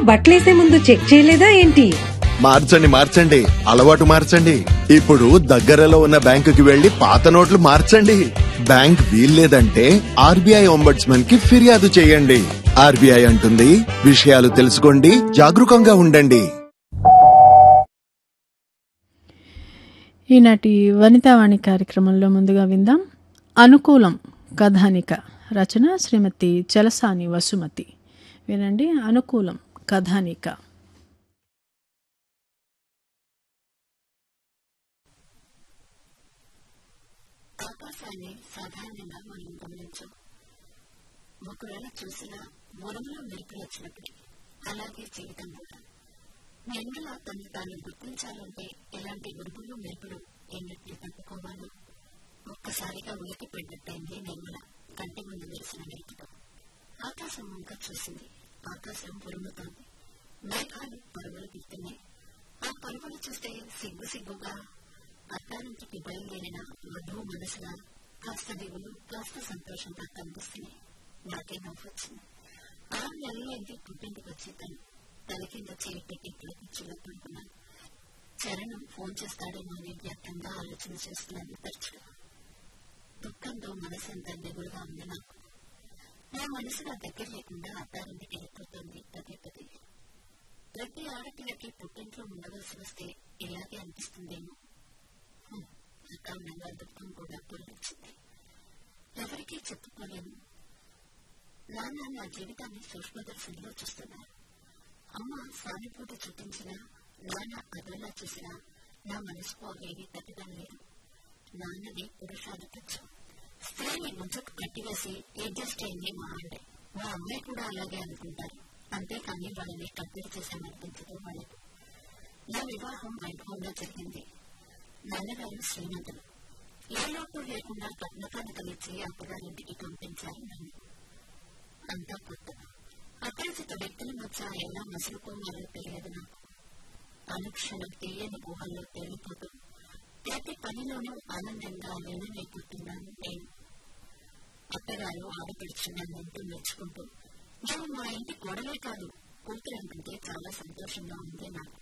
బట్టలేసే ముందు చెక్ చేయలేదా ఏంటి మార్చండి మార్చండి అలవాటు మార్చండి ఇప్పుడు దగ్గరలో ఉన్న బ్యాంకుకి వెళ్లి పాత నోట్లు మార్చండి బ్యాంక్ వీల్లేదంటే ఆర్బీఐ ఒంబడ్స్మన్ కి ఫిర్యాదు చేయండి ఆర్బీఐ అంటుంది విషయాలు తెలుసుకోండి జాగరూకంగా ఉండండి ఈనాటి వనితావాణి కార్యక్రమంలో ముందుగా విందాం అనుకూలం కథానిక రచన శ్రీమతి చలసాని వసుమతి వినండి అనుకూలం కథానిక ఆకాశాన్ని సాధారణంగా మనం గమనించం ఒకవేళ చూసినా మొరంలో మెరుపులు వచ్చినప్పుడు అలాగే జీవితం కూడా ఎండల తను తాను గుర్తించాలంటే ఎలాంటి గురుపులు మెరుపులు ఎన్నిటిని తప్పుకోవాలో ఒక్కసారిగా ఉలికి పడినట్టయింది నిర్మల కంటి ముందు మెరిసిన మెరుపుతో ఆకాశం వంక చూసింది ఆకాశం పొరుముతోంది మేఘాలు పరుగులు తీస్తున్నాయి ఆ పరుగులు చూస్తే సిగ్గు సిగ్గుగా అత్తారింటికి బయలుదేరిన వధువు మనసున కాస్త దిగులు కాస్త సంతోషంగా కనిపిస్తున్నాయి నాకే నవ్వు వచ్చింది ఆరు నెలలైంది పుట్టింటికి వచ్చి తను తల కింద చేయి పెట్టి ఇక్కడ కూర్చోలేకపోతున్నాను చరణం ఫోన్ చేస్తాడేమో అని వ్యక్తంగా ఆలోచన చేస్తున్నాను తరచుగా దుఃఖంతో మనసు ఎంత దిగులుగా ఉంది నాకు నా మనసు నా దగ్గర లేకుండా అత్తారింటికి వెళ్ళిపోతుంది పదే పదే ప్రతి ఆడపిల్లకి పుట్టింట్లో ఉండవలసి వస్తే ఇలాగే అనిపిస్తుందేమో హ్మ్, అకారణంగా దుఃఖం కూడా పొందించింది ఎవరికీ చెప్పుకోలేను నాన్న నా జీవితాన్ని సూక్ష్మదర్శనంలో చూస్తున్నారు అమ్మ సానుభూతి చూపించినా నాన్న అదోలా చూసినా నా మనసుకు అవేవి తగ్గడం లేదు నాన్నది పురుషాధిపత్యం స్త్రీని ముందుకు కట్టివేసి అడ్జస్ట్ అయింది మా ఆవిడ మా అమ్మాయి కూడా అలాగే అనుకుంటారు అంతేకాని వాళ్ళని కంపేర్ చేశామనిపించదు వాళ్ళకు నా వివాహం వైభవంగా జరిగింది నాన్నగారు శ్రీమంతులు ఏ లోపు లేకుండా కట్నకానికలిచ్చి అప్పగారింటికి పంపించారు నన్ను అంతా కొత్త అపరిచిత వ్యక్తుల మధ్య ఎలా మసులుకోవాలో తెలియదు నాకు అనుక్షణం తెలియని గుహల్లో తేలిపోతూ ప్రతి పనిలోనూ ఆనందంగా వినలేకపోతున్నాను నేను అత్తగారు ఆడపడుచున్నాను అంటూ మెచ్చుకుంటూ నేను మా ఇంటి కోడలే కాదు కూతురు అంటుంటే చాలా సంతోషంగా ఉంది నాకు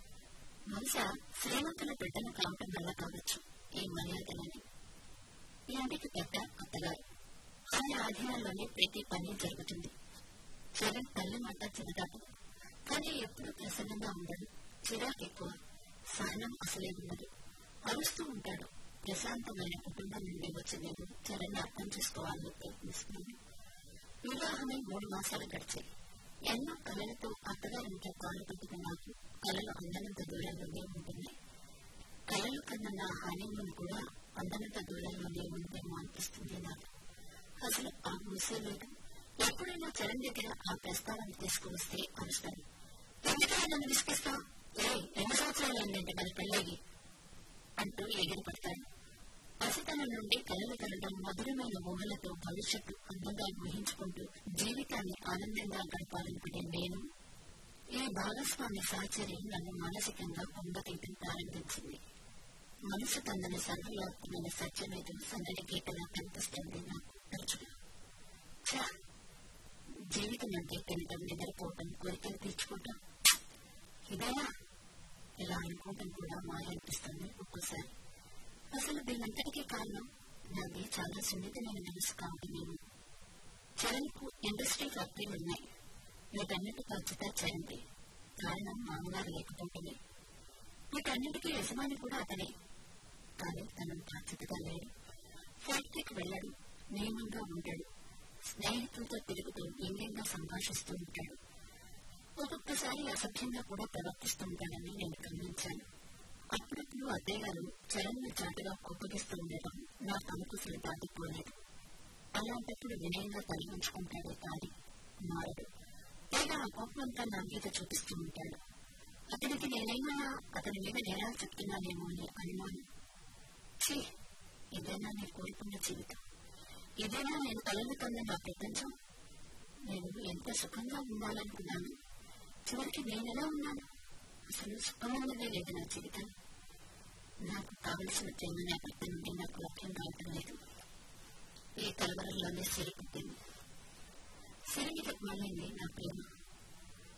బహుశా శ్రీమంతుల బిడ్డను కావటం వల్ల కావచ్చు ఈ మర్యాదలని ఈ ఇంటికి పెద్ద అత్తగారు ఆమె ఆధీనంలోనే ప్రతి పని జరుగుతుంది జగన్ తల్లి మాట చిన్నదాటు కానీ ఎప్పుడు ప్రసన్నంగా ఉండడు చిరాకు ఎక్కువ సహనం అసలే ఉండదు అరుస్తూ ఉంటాడు ప్రశాంతమైన కుటుంబం నుండి వచ్చిందేమో చరణ్ అర్థం చేసుకోవాలని ప్రయత్నిస్తున్నాను వివాహమై మూడు మాసాలు గడిచాయి ఎన్నో కళలతో అత్తగారింట్లో కాలు పెట్టుకున్న నాకు కళలు అందనంత దూరంలోనే ఉంటున్నాయి కళలు కన్నా నా హానిమూన్ కూడా అందనంత దూరంలోనే ఉందేమో అనిపిస్తుంది నాకు అసలు ఆ మూసేలేదు ఎప్పుడైనా చరణ్ దగ్గర ఆ ప్రస్తావన తీసుకువస్తే అరుస్తాను ఎందుకని నన్ను విసిగిస్తావు ఏ ఎన్ని సంవత్సరాలు ఏంటంటే మన పెళ్ళగి అంటూ ఎగిరి పడతాడు పసితనం నుండి కలలు కలడం మధురమైన ఊహలతో భవిష్యత్తు అందంగా ఊహించుకుంటూ జీవితాన్ని ఆనందంగా గడపాలనుకునే నేను ఈ భాగస్వామి సహచర్యం నన్ను మానసికంగా పొంగతీయటం ప్రారంభించింది మనసు కందని సర్వవ్యాప్తమైన సత్యమేదో సందడి గీతలా కనిపిస్తుంది నాకు తరచుగా ఛా, జీవితం అంటే తినటం నిద్రపోవటం కోరికలు తీర్చుకోవటం ఇదేనా ఇలా అనుకోవటం కూడా మాయ అనిపిస్తుంది ఒక్కోసారి అసలు దీనంతటికీ కారణం నాది చాలా సున్నితమైన మనసు కావటమేమో చరణ్కు ఇండస్ట్రీ ఫ్యాక్టరీలు ఉన్నాయి వీటన్నిటి బాధ్యత చరణ్ది కారణం మామగారు లేకపోవటమే వీటన్నిటికీ యజమాని కూడా అతనే కానీ తన బాధ్యతగా లేడు ఫ్యాక్టరీకి వెళ్ళాడు నియమంగా ఉంటాడు స్నేహితులతో తిరుగుతూ వ్యంగ్యంగా సంభాషిస్తూ ఉంటాడు ఒక్కొక్కసారి అసభ్యంగా కూడా ప్రవర్తిస్తూ ఉంటాడని నేను గమనించాను అప్పుడప్పుడు అత్తయ్య గారు చరణ్ను చాటుగా కోపగిస్తూ ఉండటం నా తనకుసలు దాటిపోలేదు అలాంటప్పుడు వినయంగా తల ఉంచుకుంటాడే కాదు మారడు లేదా ఆ కోపమంతా నా మీద చూపిస్తూ ఉంటాడు అతనికి నేనైనా అతని మీద నేరాలు చెప్తున్నానేమో అని అనుమానం ఛీ ఇదేనా నేను కోరుకున్న జీవితం ఇదేనా నేను కలలు కన్న నా ప్రపంచం నేను ఎంత సుఖంగా ఉండాలనుకున్నాను చివరికి నేనెలా ఉన్నాను అసలు సుఖమైనదే లేదు నా జీవితం నాకు కావలసిన ప్రేమ నా భర్త నుండి నాకు లభ్యం కావటం లేదు ఈ కలవరంలోనే సిరి పుట్టింది సిరి మీద మళ్ళీ నా ప్రేమ